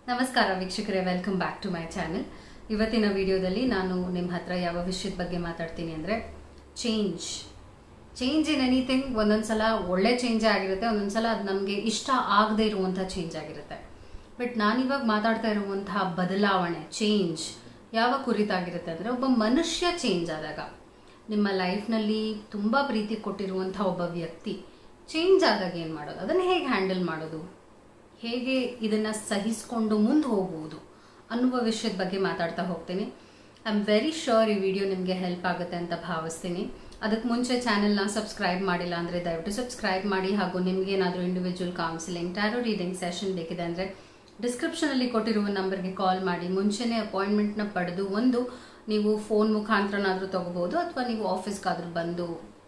ನಮಸ್ಕಾರ ವೀಕ್ಷಕರೇ welcome back to my channel ಇವತ್ತಿನ ವಿಡಿಯೋದಲ್ಲಿ ನಾನು ನಿಮ್ಮ ಹತ್ರ ಯಾವ ವಿಷಯದ ಬಗ್ಗೆ ಮಾತಾಡ್ತೀನಿ ಅಂದರೆ ಚೇಂಜ್ ಚೇಂಜ್ ಇನ್ ಎನಿಥಿಂಗ್ ಒಂದೊಂದ್ಸಲ ಒಳ್ಳೆ ಚೇಂಜೇ ಆಗಿರುತ್ತೆ ಒಂದೊಂದ್ಸಲ ಅದು ನಮಗೆ ಇಷ್ಟ ಆಗದೆ ಇರುವಂಥ ಚೇಂಜ್ ಆಗಿರುತ್ತೆ ಬಟ್ ನಾನಿವಾಗ ಮಾತಾಡ್ತಾ ಇರುವಂತಹ ಬದಲಾವಣೆ ಚೇಂಜ್ ಯಾವ ಕುರಿತಾಗಿರುತ್ತೆ ಅಂದರೆ ಒಬ್ಬ ಮನುಷ್ಯ ಚೇಂಜ್ ಆದಾಗ ನಿಮ್ಮ ಲೈಫ್ನಲ್ಲಿ ತುಂಬ ಪ್ರೀತಿ ಕೊಟ್ಟಿರುವಂಥ ಒಬ್ಬ ವ್ಯಕ್ತಿ ಚೇಂಜ್ ಆದಾಗ ಏನು ಮಾಡೋದು ಅದನ್ನು ಹೇಗೆ ಹ್ಯಾಂಡಲ್ ಮಾಡೋದು ಹೇಗೆ ಇದನ್ನು ಸಹಿಸ್ಕೊಂಡು ಮುಂದೆ ಹೋಗುವುದು ಅನ್ನುವ ವಿಷಯದ ಬಗ್ಗೆ ಮಾತಾಡ್ತಾ ಹೋಗ್ತೀನಿ ಐ ಆಮ್ ವೆರಿ ಶೋರ್ ಈ ವಿಡಿಯೋ ನಿಮಗೆ ಹೆಲ್ಪ್ ಆಗುತ್ತೆ ಅಂತ ಭಾವಿಸ್ತೀನಿ ಅದಕ್ಕೆ ಮುಂಚೆ ಚಾನೆಲ್ನ ಸಬ್ಸ್ಕ್ರೈಬ್ ಮಾಡಿಲ್ಲ ಅಂದರೆ ದಯವಿಟ್ಟು ಸಬ್ಸ್ಕ್ರೈಬ್ ಮಾಡಿ ಹಾಗೂ ನಿಮಗೇನಾದರೂ individual counselling tarot reading session ಬೇಕಿದೆ ಅಂದರೆ ಡಿಸ್ಕ್ರಿಪ್ಷನಲ್ಲಿ ಕೊಟ್ಟಿರುವ ನಂಬರ್ಗೆ ಕಾಲ್ ಮಾಡಿ ಮುಂಚೆನೇ ಅಪಾಯಿಂಟ್ಮೆಂಟ್ನ ಪಡೆದು ಒಂದು ನೀವು ಫೋನ್ ಮುಖಾಂತರನಾದರೂ ತಗೋಬೋದು ಅಥವಾ ನೀವು ಆಫೀಸ್ಗಾದರೂ ಬಂದು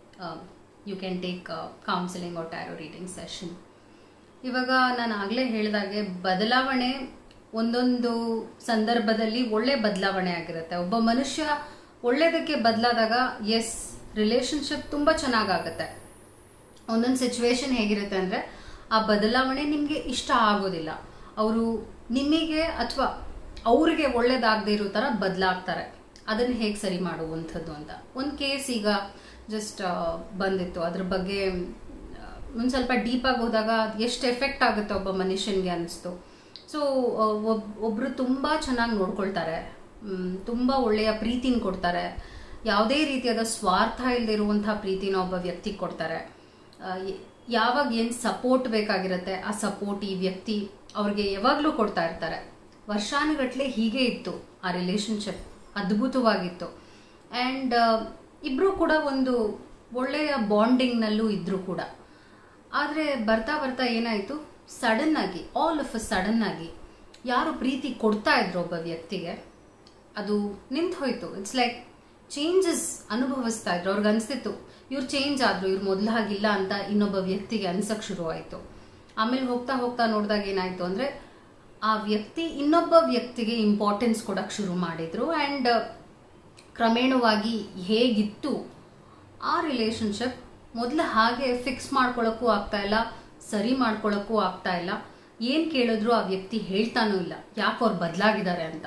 you can take counselling or tarot reading session ಇವಾಗ ನಾನು ಆಗಲೇ ಹೇಳಿದಾಗೆ ಬದಲಾವಣೆ ಒಂದೊಂದು ಸಂದರ್ಭದಲ್ಲಿ ಒಳ್ಳೆ ಬದಲಾವಣೆ ಆಗಿರುತ್ತೆ ಒಬ್ಬ ಮನುಷ್ಯ ಒಳ್ಳೇದಕ್ಕೆ ಬದಲಾದಾಗ ಎಸ್ ರಿಲೇಶನ್ಶಿಪ್ ತುಂಬ ಚೆನ್ನಾಗಾಗತ್ತೆ ಒಂದೊಂದು ಸಿಚುವೇಶನ್ ಹೇಗಿರುತ್ತೆ ಅಂದರೆ ಆ ಬದಲಾವಣೆ ನಿಮಗೆ ಇಷ್ಟ ಆಗೋದಿಲ್ಲ ಅವರು ನಿಮಗೆ ಅಥವಾ ಅವ್ರಿಗೆ ಒಳ್ಳೇದಾಗದೇ ಇರೋ ಥರ ಬದಲಾಗ್ತಾರೆ ಅದನ್ನು ಹೇಗೆ ಸರಿ ಮಾಡುವಂಥದ್ದು ಅಂತ ಒಂದು ಕೇಸ್ ಈಗ ಜಸ್ಟ್ ಬಂದಿತ್ತು ಅದ್ರ ಬಗ್ಗೆ ಒಂದು ಸ್ವಲ್ಪ ಡೀಪಾಗಿ ಹೋದಾಗ ಎಷ್ಟು ಎಫೆಕ್ಟ್ ಆಗುತ್ತೆ ಒಬ್ಬ ಮನುಷ್ಯನಿಗೆ ಅನಿಸ್ತು ಸೊ ಒಬ್ ಒಬ್ಬರು ತುಂಬ ಚೆನ್ನಾಗಿ ನೋಡ್ಕೊಳ್ತಾರೆ ತುಂಬ ಒಳ್ಳೆಯ ಪ್ರೀತಿನ ಕೊಡ್ತಾರೆ ಯಾವುದೇ ರೀತಿಯಾದ ಸ್ವಾರ್ಥ ಇಲ್ಲದೆ ಇರುವಂಥ ಪ್ರೀತಿನ ಒಬ್ಬ ವ್ಯಕ್ತಿಗೆ ಕೊಡ್ತಾರೆ ಯಾವಾಗ ಏನು ಸಪೋರ್ಟ್ ಬೇಕಾಗಿರುತ್ತೆ ಆ ಸಪೋರ್ಟ್ ಈ ವ್ಯಕ್ತಿ ಅವ್ರಿಗೆ ಯಾವಾಗಲೂ ಕೊಡ್ತಾ ಇರ್ತಾರೆ ವರ್ಷಾನುಗಟ್ಲೆ ಹೀಗೆ ಇತ್ತು ಆ ರಿಲೇಶನ್ಶಿಪ್ ಅದ್ಭುತವಾಗಿತ್ತು ಆ್ಯಂಡ್ ಇಬ್ಬರು ಕೂಡ ಒಂದು ಒಳ್ಳೆಯ ಬಾಂಡಿಂಗ್ನಲ್ಲೂ ಇದ್ದರು ಕೂಡ ಆದರೆ ಬರ್ತಾ ಬರ್ತಾ ಏನಾಯಿತು ಸಡನ್ ಆಗಿ ಆಲ್ ಆಫ್ ಅ ಸಡನ್ ಆಗಿ ಯಾರು ಪ್ರೀತಿ ಕೊಡ್ತಾ ಇದ್ರು ಒಬ್ಬ ವ್ಯಕ್ತಿಗೆ ಅದು ನಿಂತು ಹೋಯ್ತು ಇಟ್ಸ್ ಲೈಕ್ ಚೇಂಜಸ್ ಅನುಭವಿಸ್ತಾ ಇದ್ರು ಅವ್ರಿಗೆ ಅನಿಸ್ತಿತ್ತು ಇವ್ರು ಚೇಂಜ್ ಆದ್ರು ಇವ್ರು ಮೊದಲು ಹಾಗಿಲ್ಲ ಅಂತ ಇನ್ನೊಬ್ಬ ವ್ಯಕ್ತಿಗೆ ಅನ್ಸಕ್ ಶುರು ಆಯಿತು ಆಮೇಲೆ ಹೋಗ್ತಾ ಹೋಗ್ತಾ ನೋಡಿದಾಗ ಏನಾಯ್ತು ಅಂದರೆ ಆ ವ್ಯಕ್ತಿ ಇನ್ನೊಬ್ಬ ವ್ಯಕ್ತಿಗೆ ಇಂಪಾರ್ಟೆನ್ಸ್ ಕೊಡಕ್ಕೆ ಶುರು ಮಾಡಿದ್ರು ಆ್ಯಂಡ್ ಕ್ರಮೇಣವಾಗಿ ಹೇಗಿತ್ತು ಆ ರಿಲೇಶನ್ಶಿಪ್ ಮೊದಲು ಹಾಗೆ ಫಿಕ್ಸ್ ಮಾಡ್ಕೊಳ್ಳೋಕ್ಕೂ ಆಗ್ತಾ ಇಲ್ಲ ಸರಿ ಮಾಡ್ಕೊಳ್ಳೋಕ್ಕೂ ಆಗ್ತಾ ಇಲ್ಲ ಏನು ಕೇಳಿದ್ರು ಆ ವ್ಯಕ್ತಿ ಹೇಳ್ತಾನೂ ಇಲ್ಲ ಯಾಕೆ ಅವ್ರು ಬದಲಾಗಿದ್ದಾರೆ ಅಂತ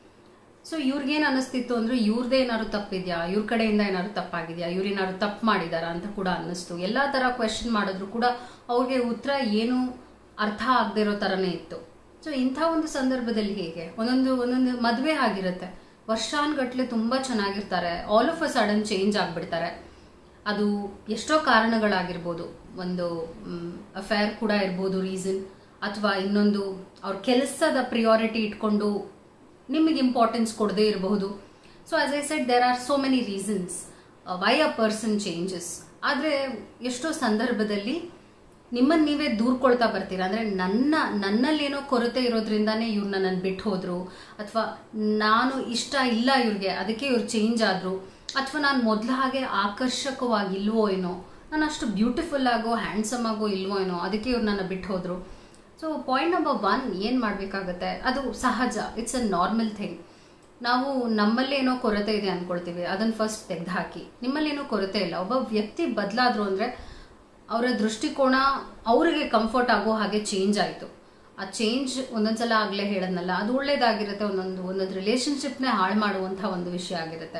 ಸೊ ಇವ್ರಿಗೇನು ಅನಿಸ್ತಿತ್ತು ಅಂದರೆ ಇವ್ರದೇ ಏನಾದ್ರು ತಪ್ಪಿದ್ಯಾ ಇವ್ರ ಕಡೆಯಿಂದ ಏನಾದ್ರು ತಪ್ಪಾಗಿದೆಯಾ ಇವ್ರು ಏನಾದ್ರು ತಪ್ಪು ಮಾಡಿದಾರಾ ಅಂತ ಕೂಡ ಅನ್ನಿಸ್ತು ಎಲ್ಲ ಥರ ಕ್ವೆಶನ್ ಮಾಡಿದ್ರು ಕೂಡ ಅವ್ರಿಗೆ ಉತ್ತರ ಏನು ಅರ್ಥ ಆಗದೆ ಇರೋ ಥರನೇ ಇತ್ತು ಸೊ ಇಂಥ ಒಂದು ಸಂದರ್ಭದಲ್ಲಿ ಹೇಗೆ ಒಂದೊಂದು ಒಂದೊಂದು ಮದುವೆ ಆಗಿರುತ್ತೆ ವರ್ಷಾನ್ಗಟ್ಲೆ ತುಂಬ ಚೆನ್ನಾಗಿರ್ತಾರೆ all of a sudden change ಆಗಿಬಿಡ್ತಾರೆ ಅದು ಎಷ್ಟೋ ಕಾರಣಗಳಾಗಿರ್ಬೋದು ಒಂದು ಅಫೇರ್ ಕೂಡ ಇರ್ಬೋದು ರೀಸನ್ ಅಥವಾ ಇನ್ನೊಂದು ಅವ್ರ ಕೆಲಸದ ಪ್ರಿಯಾರಿಟಿ ಇಟ್ಕೊಂಡು ನಿಮಗೆ ಇಂಪಾರ್ಟೆನ್ಸ್ ಕೊಡದೇ ಇರಬಹುದು so as I said there are so many reasons why a person changes ಆದರೆ ಎಷ್ಟೋ ಸಂದರ್ಭದಲ್ಲಿ ನಿಮ್ಮನ್ನು ನೀವೇ ದೂರ್ಕೊಳ್ತಾ ಬರ್ತೀರಾ ಅಂದರೆ ನನ್ನ ನನ್ನಲ್ಲೇನೋ ಕೊರತೆ ಇರೋದ್ರಿಂದಾನೇ ಇವ್ರು ನನ್ನನ್ನು ಬಿಟ್ಟು ಹೋದ್ರು ಅಥವಾ ನಾನು ಇಷ್ಟ ಇಲ್ಲ ಇವ್ರಿಗೆ ಅದಕ್ಕೆ ಇವ್ರು ಚೇಂಜ್ ಆದರು ಅಥವಾ ನಾನು ಮೊದಲ ಹಾಗೆ ಆಕರ್ಷಕವಾಗಿಲ್ವೋ ಏನೋ ನಾನು ಅಷ್ಟು ಬ್ಯೂಟಿಫುಲ್ ಆಗೋ ಹ್ಯಾಂಡ್ಸಮ್ ಆಗೋ ಇಲ್ವೋ ಏನೋ ಅದಕ್ಕೆ ಇವ್ರು ನನ್ನ ಬಿಟ್ಟು ಹೋದ್ರು ಸೊ ಪಾಯಿಂಟ್ ನಂಬರ್ ಒನ್ ಏನು ಮಾಡಬೇಕಾಗತ್ತೆ ಅದು ಸಹಜ ಇಟ್ಸ್ ಅ ನಾರ್ಮಲ್ ಥಿಂಗ್ ನಾವು ನಮ್ಮಲ್ಲೇನೋ ಕೊರತೆ ಇದೆ ಅಂದ್ಕೊಳ್ತೀವಿ ಅದನ್ನು ಫಸ್ಟ್ ತೆಗೆದು ಹಾಕಿ ನಿಮ್ಮಲ್ಲೇನೋ ಕೊರತೆ ಇಲ್ಲ ಒಬ್ಬ ವ್ಯಕ್ತಿ ಬದಲಾದ್ರು ಅಂದರೆ ಅವರ ದೃಷ್ಟಿಕೋನ ಅವರಿಗೆ ಕಂಫರ್ಟ್ ಆಗೋ ಹಾಗೆ ಚೇಂಜ್ ಆಯಿತು ಆ ಚೇಂಜ್ ಒಂದೊಂದ್ಸಲ ಆಗಲೇ ಹೇಳದ್ನಲ್ಲ ಅದು ಒಳ್ಳೇದಾಗಿರುತ್ತೆ ಒಂದೊಂದು ಒಂದೊಂದು ರಿಲೇಶನ್ಶಿಪ್ನೇ ಹಾಳು ಮಾಡುವಂಥ ಒಂದು ವಿಷಯ ಆಗಿರುತ್ತೆ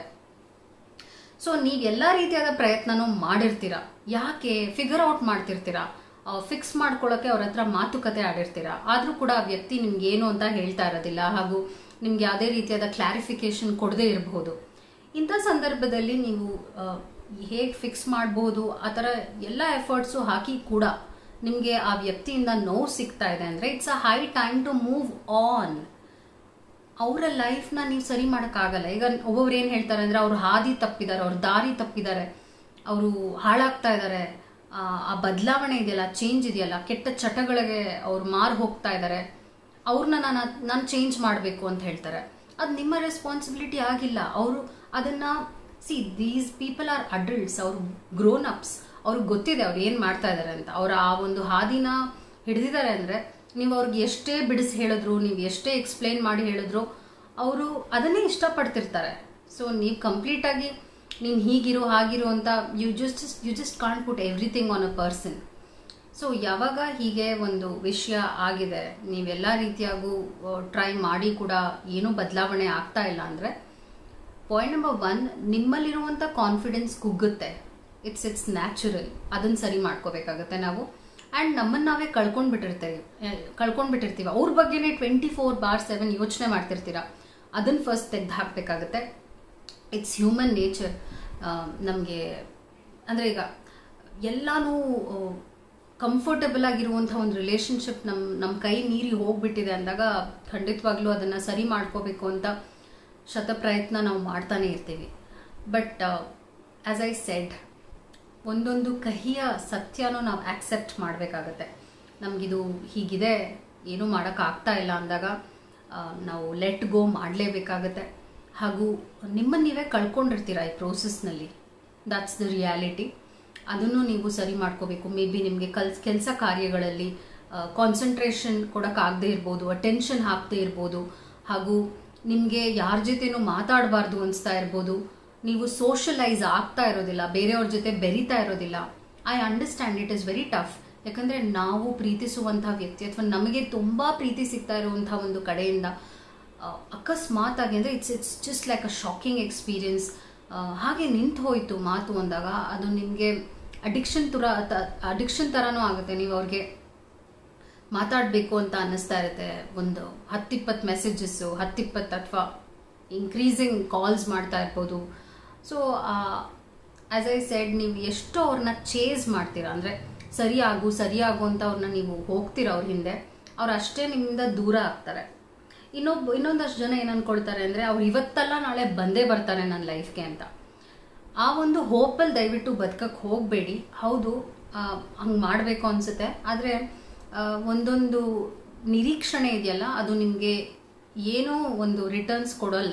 ಸೊ ನೀವು ಎಲ್ಲ ರೀತಿಯಾದ ಪ್ರಯತ್ನನೂ ಮಾಡಿರ್ತೀರಾ ಯಾಕೆ ಫಿಗರ್ ಔಟ್ ಮಾಡ್ತಿರ್ತೀರಾ ಫಿಕ್ಸ್ ಮಾಡ್ಕೊಳ್ಳೋಕೆ ಅವ್ರ ಹತ್ರ ಮಾತುಕತೆ ಆಡಿರ್ತೀರಾ ಆದರೂ ಕೂಡ ಆ ವ್ಯಕ್ತಿ ನಿಮ್ಗೆ ಏನು ಅಂತ ಹೇಳ್ತಾ ಇರೋದಿಲ್ಲ ಹಾಗೂ ನಿಮ್ಗೆ ಯಾವುದೇ ರೀತಿಯಾದ ಕ್ಲಾರಿಫಿಕೇಶನ್ ಕೊಡದೇ ಇರಬಹುದು ಇಂಥ ಸಂದರ್ಭದಲ್ಲಿ ನೀವು ಹೇಗೆ ಫಿಕ್ಸ್ ಮಾಡ್ಬೋದು ಆ ಥರ ಎಲ್ಲ ಎಫರ್ಟ್ಸು ಹಾಕಿ ಕೂಡ ನಿಮಗೆ ಆ ವ್ಯಕ್ತಿಯಿಂದ ನೋವು ಸಿಗ್ತಾ ಇದೆ ಅಂದರೆ it's a high time to move on ಅವರ ಲೈಫ್ನ ನೀವು ಸರಿ ಮಾಡೋಕ್ಕಾಗಲ್ಲ ಈಗ ಒಬ್ಬೊಬ್ರು ಏನು ಹೇಳ್ತಾರೆ ಅಂದರೆ ಅವ್ರು ಹಾದಿ ತಪ್ಪಿದ್ದಾರೆ ಅವ್ರ ದಾರಿ ತಪ್ಪಿದ್ದಾರೆ ಅವರು ಹಾಳಾಗ್ತಾ ಇದ್ದಾರೆ ಆ ಬದಲಾವಣೆ ಇದೆಯಲ್ಲ ಚೇಂಜ್ ಇದೆಯಲ್ಲ ಕೆಟ್ಟ ಚಟಗಳಿಗೆ ಅವ್ರು ಮಾರು ಹೋಗ್ತಾ ಇದ್ದಾರೆ ಅವ್ರನ್ನ ನಾನು ನಾನು ಚೇಂಜ್ ಮಾಡಬೇಕು ಅಂತ ಹೇಳ್ತಾರೆ ಅದು ನಿಮ್ಮ ರೆಸ್ಪಾನ್ಸಿಬಿಲಿಟಿ ಆಗಿಲ್ಲ ಅವರು ಅದನ್ನು see these people are adults ಅವರು ಗ್ರೋನ್ ಅಪ್ಸ್ ಅವ್ರಿಗೆ ಗೊತ್ತಿದೆ ಅವ್ರು ಏನು ಮಾಡ್ತಾ ಇದ್ದಾರೆ ಅಂತ ಅವ್ರು ಆ ಒಂದು ಹಾದಿನ ಹಿಡಿದಿದ್ದಾರೆ ಅಂದರೆ ನೀವು ಅವ್ರಿಗೆ ಎಷ್ಟೇ ಬಿಡಿಸಿ ಹೇಳಿದ್ರು ನೀವು ಎಷ್ಟೇ ಎಕ್ಸ್ಪ್ಲೇನ್ ಮಾಡಿ ಹೇಳಿದ್ರು ಅವರು ಅದನ್ನೇ ಇಷ್ಟಪಡ್ತಿರ್ತಾರೆ ಸೊ ನೀವು ಕಂಪ್ಲೀಟಾಗಿ ನೀನು ಹೀಗಿರು ಹಾಗಿರು ಅಂತ you just you just can't put everything on a person so ಯಾವಾಗ ಹೀಗೆ ಒಂದು ವಿಷಯ ಆಗಿದೆ ನೀವೆಲ್ಲ ರೀತಿಯಾಗೂ ಟ್ರೈ ಮಾಡಿ ಕೂಡ ಏನೂ ಬದಲಾವಣೆ ಆಗ್ತಾ ಇಲ್ಲ ಅಂದರೆ ಪಾಯಿಂಟ್ ನಂಬರ್ ಒನ್ ನಿಮ್ಮಲ್ಲಿರುವಂಥ ಕಾನ್ಫಿಡೆನ್ಸ್ ಕುಗ್ಗುತ್ತೆ ಇಟ್ಸ್ ಇಟ್ಸ್ ನ್ಯಾಚುರಲ್ ಅದನ್ನು ಸರಿ ಮಾಡ್ಕೋಬೇಕಾಗತ್ತೆ ನಾವು ಆ್ಯಂಡ್ ನಮ್ಮನ್ನು ನಾವೇ ಕಳ್ಕೊಂಡು ಬಿಟ್ಟಿರ್ತೀವಿ ಕಳ್ಕೊಂಡು ಬಿಟ್ಟಿರ್ತೀವಿ ಅವ್ರ ಬಗ್ಗೆನೇ ಟ್ವೆಂಟಿ ಫೋರ್ ಬಾರ್ ಸೆವೆನ್ ಯೋಚನೆ ಮಾಡ್ತಿರ್ತೀರ ಅದನ್ನು ಫಸ್ಟ್ ತೆಗೆದು ಹಾಕಬೇಕಾಗತ್ತೆ ಇಟ್ಸ್ ಹ್ಯೂಮನ್ ನೇಚರ್ ನಮಗೆ ಅಂದರೆ ಈಗ ಎಲ್ಲನೂ ಕಂಫರ್ಟಬಲ್ ಆಗಿರುವಂಥ ಒಂದು ರಿಲೇಶನ್ಶಿಪ್ ನಮ್ಮ ನಮ್ಮ ಕೈ ಮೀರಿ ಹೋಗ್ಬಿಟ್ಟಿದೆ ಅಂದಾಗ ಖಂಡಿತವಾಗ್ಲೂ ಅದನ್ನು ಸರಿ ಮಾಡ್ಕೋಬೇಕು ಅಂತ ಶತಪ್ರಯತ್ನ ನಾವು ಮಾಡ್ತಾನೆ ಇರ್ತೀವಿ ಬಟ್ ಆ್ಯಸ್ ಐ ಸೆಡ್ ಒಂದೊಂದು ಕಹಿಯ ಸತ್ಯನೂ ನಾವು ಆಕ್ಸೆಪ್ಟ್ ಮಾಡಬೇಕಾಗತ್ತೆ ನಮಗಿದು ಹೀಗಿದೆ ಏನೂ ಮಾಡೋಕ್ಕಾಗ್ತಾ ಇಲ್ಲ ಅಂದಾಗ ನಾವು ಲೆಟ್ ಗೋ ಮಾಡಲೇಬೇಕಾಗತ್ತೆ ಹಾಗೂ ನಿಮ್ಮನ್ನು ನೀವೇ ಕಳ್ಕೊಂಡಿರ್ತೀರ ಈ ಪ್ರೋಸೆಸ್ನಲ್ಲಿ ದಟ್ಸ್ ದ ರಿಯಾಲಿಟಿ ಅದನ್ನು ನೀವು ಸರಿ ಮಾಡ್ಕೋಬೇಕು ಮೇ ಬಿ ನಿಮಗೆ ಕಲ್ ಕೆಲಸ ಕಾರ್ಯಗಳಲ್ಲಿ ಕಾನ್ಸಂಟ್ರೇಷನ್ ಕೊಡೋಕ್ಕಾಗದೇ ಇರ್ಬೋದು ಅಟೆನ್ಷನ್ ಹಾಕದೇ ಇರ್ಬೋದು ಹಾಗೂ ನಿಮಗೆ ಯಾರ ಜೊತೆನೂ ಮಾತಾಡಬಾರ್ದು ಅನಿಸ್ತಾ ಇರ್ಬೋದು ನೀವು ಸೋಷಲೈಸ್ ಆಗ್ತಾ ಇರೋದಿಲ್ಲ ಬೇರೆಯವ್ರ ಜೊತೆ ಬೆರಿತಾ ಇರೋದಿಲ್ಲ I understand it is very tough ಯಾಕಂದರೆ ನಾವು ಪ್ರೀತಿಸುವಂಥ ವ್ಯಕ್ತಿ ಅಥವಾ ನಮಗೆ ತುಂಬ ಪ್ರೀತಿ ಸಿಗ್ತಾ ಇರುವಂಥ ಒಂದು ಕಡೆಯಿಂದ ಅಕಸ್ಮಾತ್ ಆಗಿ ಅಂದರೆ it's it's just like a shocking experience ಹಾಗೆ ನಿಂತು ಹೋಯಿತು ಮಾತು ಅಂದಾಗ ಅದು ನಿಮಗೆ ಅಡಿಕ್ಷನ್ ತುರ ಅಡಿಕ್ಷನ್ ಥರನೂ ಆಗುತ್ತೆ ನೀವು ಅವ್ರಿಗೆ ಮಾತಾಡಬೇಕು ಅಂತ ಅನ್ನಿಸ್ತಾ ಇರುತ್ತೆ ಒಂದು ಹತ್ತಿಪ್ಪತ್ತು ಮೆಸೇಜಸ್ಸು ಹತ್ತಿಪ್ಪತ್ತು ಅಥವಾ ಇನ್ಕ್ರೀಸಿಂಗ್ ಕಾಲ್ಸ್ ಮಾಡ್ತಾ ಇರ್ಬೋದು ಸೊ ಆ್ಯಸ್ ಐ ಸೆಡ್ ನೀವು ಎಷ್ಟು ಅವ್ರನ್ನ ಚೇಸ್ ಮಾಡ್ತೀರಾ ಅಂದರೆ ಸರಿಯಾಗು ಸರಿಯಾಗು ಅಂತ ಅವ್ರನ್ನ ನೀವು ಹೋಗ್ತೀರ ಅವ್ರ ಹಿಂದೆ ಅವ್ರು ಅಷ್ಟೇ ನಿಮ್ಮಿಂದ ದೂರ ಆಗ್ತಾರೆ ಇನ್ನೊಬ್ಬ ಇನ್ನೊಂದಷ್ಟು ಜನ ಏನು ಅನ್ಕೊಳ್ತಾರೆ ಅಂದರೆ ಅವ್ರು ಇವತ್ತಲ್ಲ ನಾಳೆ ಬಂದೇ ಬರ್ತಾರೆ ನನ್ನ ಲೈಫ್ಗೆ ಅಂತ ಆ ಒಂದು ಹೋಪಲ್ಲಿ ದಯವಿಟ್ಟು ಬದುಕಕ್ಕೆ ಹೋಗಬೇಡಿ ಹೌದು ಹಂಗೆ ಮಾಡಬೇಕು ಅನಿಸುತ್ತೆ ಆದರೆ ಒಂದೊಂದು ನಿರೀಕ್ಷಣೆ ಇದೆಯಲ್ಲ ಅದು ನಿಮಗೆ ಏನೂ ಒಂದು ರಿಟರ್ನ್ಸ್ ಕೊಡೋಲ್ಲ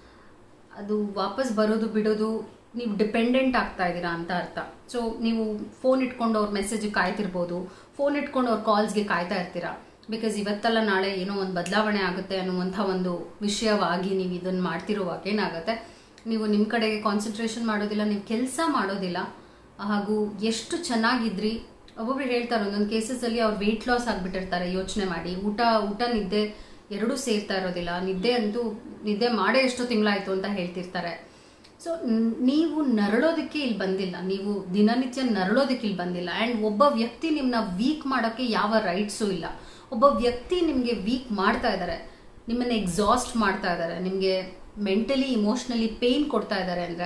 ಅದು ವಾಪಸ್ ಬರೋದು ಬಿಡೋದು ನೀವು ಡಿಪೆಂಡೆಂಟ್ ಆಗ್ತಾ ಇದ್ದೀರಾ ಅಂತ ಅರ್ಥ ಸೊ ನೀವು ಫೋನ್ ಇಟ್ಕೊಂಡು ಅವ್ರ ಮೆಸೇಜಿಗೆ ಕಾಯ್ತಿರ್ಬೋದು ಫೋನ್ ಇಟ್ಕೊಂಡು ಅವ್ರ ಕಾಲ್ಸ್ಗೆ ಕಾಯ್ತಾ ಇರ್ತೀರಾ ಬಿಕಾಸ್ ಇವತ್ತಲ್ಲ ನಾಳೆ ಏನೋ ಒಂದು ಬದಲಾವಣೆ ಆಗುತ್ತೆ ಅನ್ನುವಂಥ ಒಂದು ವಿಷಯವಾಗಿ ನೀವು ಇದನ್ನು ಮಾಡ್ತಿರುವಾಗ ಏನಾಗುತ್ತೆ ನೀವು ನಿಮ್ಮ ಕಡೆಗೆ ಕಾನ್ಸಂಟ್ರೇಷನ್ ಮಾಡೋದಿಲ್ಲ ನೀವು ಕೆಲಸ ಮಾಡೋದಿಲ್ಲ ಹಾಗೂ ಎಷ್ಟು ಚೆನ್ನಾಗಿದ್ರಿ ಒಬ್ಬೊಬ್ರು ಹೇಳ್ತಾರೆ ಒಂದೊಂದು ಕೇಸಸಲ್ಲಿ ಅವ್ರು ವೆಯ್ಟ್ ಲಾಸ್ ಆಗಿಬಿಟ್ಟಿರ್ತಾರೆ ಯೋಚನೆ ಮಾಡಿ ಊಟ ಊಟ ನಿದ್ದೆ ಎರಡೂ ಸೇರ್ತಾ ಇರೋದಿಲ್ಲ ನಿದ್ದೆ ಅಂತೂ ನಿದ್ದೆ ಮಾಡೇ ಎಷ್ಟು ತಿಂಗಳಾಯಿತು ಅಂತ ಹೇಳ್ತಿರ್ತಾರೆ ಸೊ ನೀವು ನರಳೋದಕ್ಕೆ ಇಲ್ಲಿ ಬಂದಿಲ್ಲ ನೀವು ದಿನನಿತ್ಯ ನರಳೋದಕ್ಕೆ ಇಲ್ಲಿ ಬಂದಿಲ್ಲ ಆ್ಯಂಡ್ ಒಬ್ಬ ವ್ಯಕ್ತಿ ನಿಮ್ಮನ್ನ ವೀಕ್ ಮಾಡೋಕ್ಕೆ ಯಾವ ರೈಟ್ಸು ಇಲ್ಲ ಒಬ್ಬ ವ್ಯಕ್ತಿ ನಿಮಗೆ ವೀಕ್ ಮಾಡ್ತಾ ಇದ್ದಾರೆ ನಿಮ್ಮನ್ನು ಎಕ್ಸಾಸ್ಟ್ ಮಾಡ್ತಾ ಇದ್ದಾರೆ ನಿಮಗೆ ಮೆಂಟಲಿ ಇಮೋಷ್ನಲಿ ಪೇಯ್ನ್ ಕೊಡ್ತಾ ಇದ್ದಾರೆ ಅಂದರೆ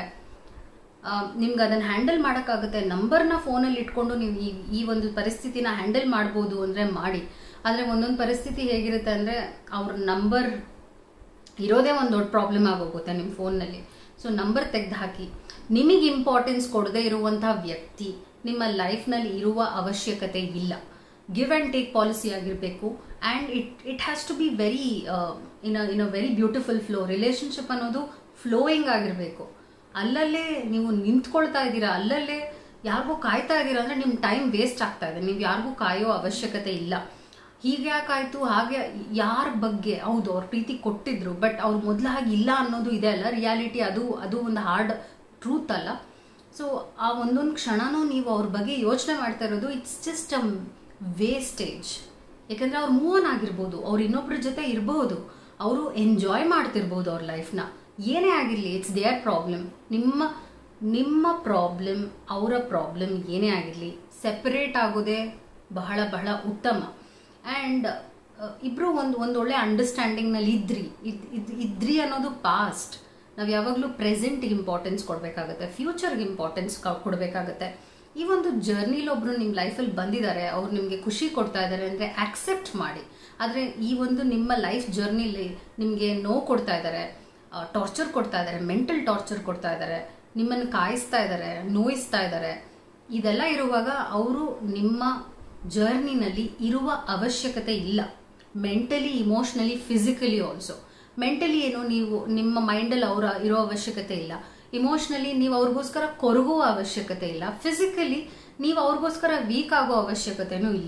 ನಿಮ್ಗೆ ಅದನ್ನು ಹ್ಯಾಂಡಲ್ ಮಾಡೋಕ್ಕಾಗುತ್ತೆ ನಂಬರ್ನ ಫೋನಲ್ಲಿ ಇಟ್ಕೊಂಡು ನೀವು ಈ ಈ ಒಂದು ಪರಿಸ್ಥಿತಿನ ಹ್ಯಾಂಡಲ್ ಮಾಡ್ಬೋದು ಅಂದರೆ ಮಾಡಿ ಆದರೆ ಒಂದೊಂದು ಪರಿಸ್ಥಿತಿ ಹೇಗಿರುತ್ತೆ ಅಂದರೆ ಅವ್ರ ನಂಬರ್ ಇರೋದೇ ಒಂದು ದೊಡ್ಡ ಪ್ರಾಬ್ಲಮ್ ಆಗೋಗುತ್ತೆ ನಿಮ್ಮ ಫೋನ್ನಲ್ಲಿ ಸೊ ನಂಬರ್ ತೆಗೆದು ಹಾಕಿ ನಿಮಗೆ ಇಂಪಾರ್ಟೆನ್ಸ್ ಕೊಡದೇ ಇರುವಂಥ ವ್ಯಕ್ತಿ ನಿಮ್ಮ ಲೈಫ್ನಲ್ಲಿ ಇರುವ ಅವಶ್ಯಕತೆ ಇಲ್ಲ ಗಿವ್ ಆ್ಯಂಡ್ ಟೇಕ್ ಪಾಲಿಸಿ ಆಗಿರಬೇಕು and it it has to be very in in a very beautiful flow relationship ಅನ್ನೋದು ಫ್ಲೋಯಿಂಗ್ ಆಗಿರಬೇಕು ಅಲ್ಲಲ್ಲೇ ನೀವು ನಿಂತ್ಕೊಳ್ತಾ ಇದ್ದೀರಾ ಅಲ್ಲಲ್ಲೇ ಯಾರಿಗೂ ಕಾಯ್ತಾ ಇದ್ದೀರಾ ಅಂದರೆ ನಿಮ್ಮ ಟೈಮ್ ವೇಸ್ಟ್ ಆಗ್ತಾ ಇದೆ ನೀವು ಯಾರಿಗೂ ಕಾಯೋ ಅವಶ್ಯಕತೆ ಇಲ್ಲ ಹೀಗೆ ಯಾಕಾಯ್ತು ಹಾಗೆ ಯಾರ ಬಗ್ಗೆ ಹೌದು ಅವ್ರ ಪ್ರೀತಿ ಕೊಟ್ಟಿದ್ರು ಬಟ್ ಅವ್ರು ಮೊದಲು ಹಾಗೆ ಇಲ್ಲ ಅನ್ನೋದು ಇದೆ ಅಲ್ಲ ರಿಯಾಲಿಟಿ ಅದು ಅದು ಒಂದು ಹಾರ್ಡ್ ಟ್ರೂತ್ ಅಲ್ಲ ಸೊ ಆ ಒಂದೊಂದು ಕ್ಷಣನೂ ನೀವು ಅವ್ರ ಬಗ್ಗೆ ಯೋಚನೆ ಮಾಡ್ತಾ ಇರೋದು ಇಟ್ಸ್ ಜಸ್ಟ್ ಅ ವೇಸ್ಟೇಜ್ ಯಾಕಂದರೆ ಅವ್ರು ಮೂವ್ ಆನ್ ಆಗಿರ್ಬೋದು ಅವ್ರು ಇನ್ನೊಬ್ಬರ ಜೊತೆ ಇರಬಹುದು ಅವರು ಎಂಜಾಯ್ ಮಾಡ್ತಿರ್ಬೋದು ಅವ್ರ ಲೈಫ್ನ ಏನೇ ಆಗಿರಲಿ ಇಟ್ಸ್ ದೇರ್ ಪ್ರಾಬ್ಲಮ್ ನಿಮ್ಮ ನಿಮ್ಮ ಪ್ರಾಬ್ಲಮ್ ಅವರ ಪ್ರಾಬ್ಲಮ್ ಏನೇ ಆಗಿರಲಿ ಸೆಪರೇಟ್ ಆಗೋದೇ ಬಹಳ ಬಹಳ ಉತ್ತಮ ಆ್ಯಂಡ್ ಇಬ್ಬರು ಒಂದು ಒಂದು ಒಳ್ಳೆ ಅಂಡರ್ಸ್ಟ್ಯಾಂಡಿಂಗ್ನಲ್ಲಿ ಇದ್ರಿ ಇದ್ ಇದ್ ಇದ್ರಿ ಅನ್ನೋದು ಪಾಸ್ಟ್ ನಾವು ಯಾವಾಗಲೂ ಪ್ರೆಸೆಂಟ್ಗೆ ಇಂಪಾರ್ಟೆನ್ಸ್ ಕೊಡಬೇಕಾಗತ್ತೆ ಫ್ಯೂಚರ್ಗೆ ಇಂಪಾರ್ಟೆನ್ಸ್ ಕೊಡಬೇಕಾಗತ್ತೆ ಈ ಒಂದು ಜರ್ನಿಲಿ ಒಬ್ರು ನಿಮ್ಮ ಲೈಫಲ್ಲಿ ಬಂದಿದ್ದಾರೆ ಅವ್ರು ನಿಮಗೆ ಖುಷಿ ಕೊಡ್ತಾ ಇದ್ದಾರೆ ಅಂದರೆ ಆಕ್ಸೆಪ್ಟ್ ಮಾಡಿ ಆದರೆ ಈ ಒಂದು ನಿಮ್ಮ ಲೈಫ್ ಜರ್ನಿಲಿ ನಿಮಗೆ ನೋವು ಕೊಡ್ತಾ ಇದ್ದಾರೆ ಟಾರ್ಚರ್ ಕೊಡ್ತಾ ಇದ್ದಾರೆ ಮೆಂಟಲ್ ಟಾರ್ಚರ್ ಕೊಡ್ತಾ ಇದ್ದಾರೆ ನಿಮ್ಮನ್ನು ಕಾಯಿಸ್ತಾ ಇದ್ದಾರೆ ನೋಯಿಸ್ತಾ ಇದ್ದಾರೆ ಇದೆಲ್ಲ ಇರುವಾಗ ಅವರು ನಿಮ್ಮ ಜರ್ನಿನಲ್ಲಿ ಇರುವ ಅವಶ್ಯಕತೆ ಇಲ್ಲ mentally emotionally physically also mentally ಏನು ನೀವು ನಿಮ್ಮ ಮೈಂಡಲ್ಲಿ ಅವರ ಇರೋ ಅವಶ್ಯಕತೆ ಇಲ್ಲ ಇಮೋಷ್ನಲಿ ನೀವು ಅವ್ರಿಗೋಸ್ಕರ ಕೊರಗುವ ಅವಶ್ಯಕತೆ ಇಲ್ಲ ಫಿಸಿಕಲಿ ನೀವು ಅವ್ರಿಗೋಸ್ಕರ ವೀಕ್ ಆಗೋ ಅವಶ್ಯಕತೆನೂ ಇಲ್ಲ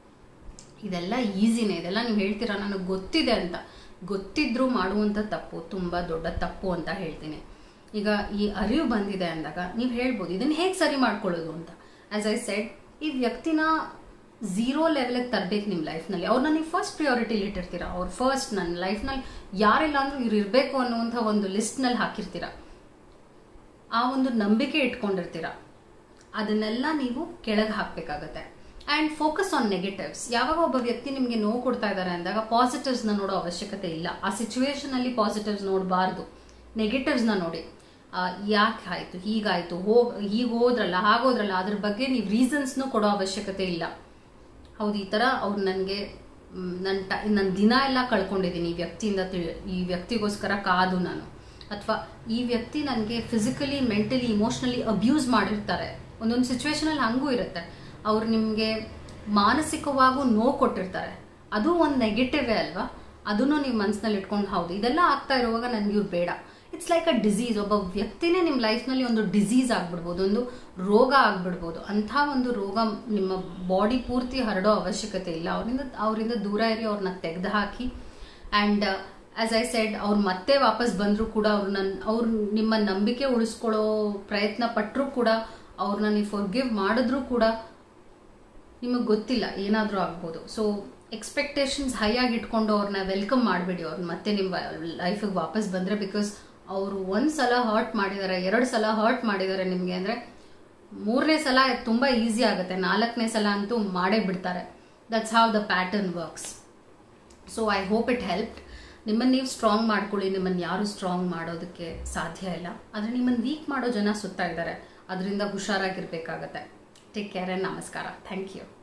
ಇದೆಲ್ಲ ಈಸಿನೇ ಇದೆಲ್ಲ ನೀವು ಹೇಳ್ತೀರಾ ನನಗೆ ಗೊತ್ತಿದೆ ಅಂತ ಗೊತ್ತಿದ್ರೂ ಮಾಡುವಂಥ ತಪ್ಪು ತುಂಬ ದೊಡ್ಡ ತಪ್ಪು ಅಂತ ಹೇಳ್ತೀನಿ ಈಗ ಈ ಅರಿವು ಬಂದಿದೆ ಅಂದಾಗ ನೀವು ಹೇಳ್ಬೋದು ಇದನ್ನು ಹೇಗೆ ಸರಿ ಮಾಡ್ಕೊಳ್ಳೋದು ಅಂತ ಆ್ಯಸ್ ಐ ಸೆಡ್ ಈ ವ್ಯಕ್ತಿನ ಝೀರೋ ಲೆವೆಲ್ಗೆ ತರಬೇಕು ನಿಮ್ಮ ಲೈಫ್ನಲ್ಲಿ ಅವ್ರನ್ನ ನೀವು ಫಸ್ಟ್ ಪ್ರಿಯಾರಿಟಿಲಿ ಇಟ್ಟಿರ್ತೀರಾ ಅವ್ರು ಫಸ್ಟ್ ನನ್ನ ಲೈಫ್ನಲ್ಲಿ ಯಾರಿಲ್ಲ ಅಂದ್ರೂ ಇವ್ರು ಇರಬೇಕು ಅನ್ನುವಂಥ ಒಂದು ಲಿಸ್ಟ್ನಲ್ಲಿ ಹಾಕಿರ್ತೀರಾ ಆ ಒಂದು ನಂಬಿಕೆ ಇಟ್ಕೊಂಡಿರ್ತೀರ ಅದನ್ನೆಲ್ಲ ನೀವು ಕೆಳಗೆ ಹಾಕಬೇಕಾಗತ್ತೆ ಆ್ಯಂಡ್ ಫೋಕಸ್ ಆನ್ ನೆಗೆಟಿವ್ಸ್ ಯಾವಾಗ ಒಬ್ಬ ವ್ಯಕ್ತಿ ನಿಮಗೆ ನೋವು ಕೊಡ್ತಾ ಇದ್ದಾರೆ ಅಂದಾಗ ಪಾಸಿಟಿವ್ಸ್ನ ನೋಡೋ ಅವಶ್ಯಕತೆ ಇಲ್ಲ ಆ ಸಿಚುವೇಶನಲ್ಲಿ ಪಾಸಿಟಿವ್ಸ್ ನೋಡಬಾರ್ದು ನೆಗೆಟಿವ್ಸ್ನ ನೋಡಿ ಯಾಕೆ ಆಯಿತು ಹೀಗಾಯಿತು ಹೋಗ್ ಹೀಗೆ ಹೋದ್ರಲ್ಲ ಹಾಗೋದ್ರಲ್ಲ ಅದ್ರ ಬಗ್ಗೆ ನೀವು ರೀಸನ್ಸ್ನು ಕೊಡೋ ಅವಶ್ಯಕತೆ ಇಲ್ಲ ಹೌದು ಈ ಥರ ಅವ್ರು ನನಗೆ ನನ್ನ ಟ ನನ್ನ ದಿನ ಎಲ್ಲ ಕಳ್ಕೊಂಡಿದ್ದೀನಿ ಈ ವ್ಯಕ್ತಿಯಿಂದ ತಿಳಿ ಈ ವ್ಯಕ್ತಿಗೋಸ್ಕರ ಕಾದು ನಾನು ಅಥವಾ ಈ ವ್ಯಕ್ತಿ ನನಗೆ ಫಿಸಿಕಲಿ ಮೆಂಟಲಿ ಇಮೋಷ್ನಲಿ ಅಬ್ಯೂಸ್ ಮಾಡಿರ್ತಾರೆ ಒಂದೊಂದು ಸಿಚುವೇಶನಲ್ಲಿ ಹಂಗೂ ಇರುತ್ತೆ ಅವ್ರು ನಿಮಗೆ ಮಾನಸಿಕವಾಗೂ ನೋವು ಕೊಟ್ಟಿರ್ತಾರೆ ಅದು ಒಂದು ನೆಗೆಟಿವೇ ಅಲ್ವಾ ಅದನ್ನು ನೀವು ಮನಸ್ಸಿನಲ್ಲಿ ಇಟ್ಕೊಂಡು ಹೌದು ಇದೆಲ್ಲ ಆಗ್ತಾ ಇರುವಾಗ ನನಗೆ ಇವ್ರು ಬೇಡ ಇಟ್ಸ್ ಲೈಕ್ ಅ ಡಿಸೀಸ್ ಒಬ್ಬ ವ್ಯಕ್ತಿನೇ ನಿಮ್ಮ ಲೈಫ್ನಲ್ಲಿ ಒಂದು ಡಿಸೀಸ್ ಆಗ್ಬಿಡ್ಬೋದು ಒಂದು ರೋಗ ಆಗ್ಬಿಡ್ಬೋದು ಅಂಥ ಒಂದು ರೋಗ ನಿಮ್ಮ ಬಾಡಿ ಪೂರ್ತಿ ಹರಡೋ ಅವಶ್ಯಕತೆ ಇಲ್ಲ ಅವರಿಂದ ಅವರಿಂದ ದೂರ ಇರಿ ಅವ್ರನ್ನ ತೆಗೆದು ಹಾಕಿ ಆ್ಯಂಡ್ ಆಸ್ ಐ ಸೆಡ್ ಅವ್ರು ಮತ್ತೆ ವಾಪಸ್ ಬಂದರೂ ಕೂಡ ಅವ್ರು ನನ್ನ ಅವ್ರು ನಿಮ್ಮ ನಂಬಿಕೆ ಉಳಿಸ್ಕೊಳ್ಳೋ ಪ್ರಯತ್ನ ಪಟ್ಟರೂ ಕೂಡ ಅವ್ರನ್ನ ನೀವು ಫಾರ್ಗಿವ್ ಮಾಡಿದ್ರೂ ಕೂಡ ನಿಮಗೆ ಗೊತ್ತಿಲ್ಲ ಏನಾದರೂ ಆಗ್ಬೋದು ಸೊ ಎಕ್ಸ್ಪೆಕ್ಟೇಷನ್ಸ್ ಹೈ ಆಗಿ ಇಟ್ಕೊಂಡು ಅವ್ರನ್ನ ವೆಲ್ಕಮ್ ಮಾಡಿಬಿಡಿ ಅವ್ರನ್ನ ಮತ್ತೆ ನಿಮ್ಮ ಲೈಫಿಗೆ ವಾಪಸ್ ಬಂದರೆ ಬಿಕಾಸ್ ಅವರು ಒಂದು ಸಲ ಹರ್ಟ್ ಮಾಡಿದ್ದಾರೆ ಎರಡು ಸಲ ಹರ್ಟ್ ಮಾಡಿದ್ದಾರೆ ನಿಮಗೆ ಅಂದರೆ ಮೂರನೇ ಸಲ ತುಂಬ ಈಸಿ ಆಗುತ್ತೆ ನಾಲ್ಕನೇ ಸಲ ಅಂತೂ ಮಾಡೇ ಬಿಡ್ತಾರೆ that's how the pattern works so I hope it help ನಿಮ್ಮನ್ನು ನೀವು ಸ್ಟ್ರಾಂಗ್ ಮಾಡ್ಕೊಳ್ಳಿ ನಿಮ್ಮನ್ನು ಯಾರು ಸ್ಟ್ರಾಂಗ್ ಮಾಡೋದಕ್ಕೆ ಸಾಧ್ಯ ಇಲ್ಲ ಆದರೆ ನಿಮ್ಮನ್ನು ವೀಕ್ ಮಾಡೋ ಜನ ಸುತ್ತಾ ಇದ್ದಾರೆ ಅದರಿಂದ ಹುಷಾರಾಗಿರ್ಬೇಕಾಗತ್ತೆ ಟೇಕ್ ಕೇರ್ ಆ್ಯಂಡ್ ನಮಸ್ಕಾರ ಥ್ಯಾಂಕ್ ಯು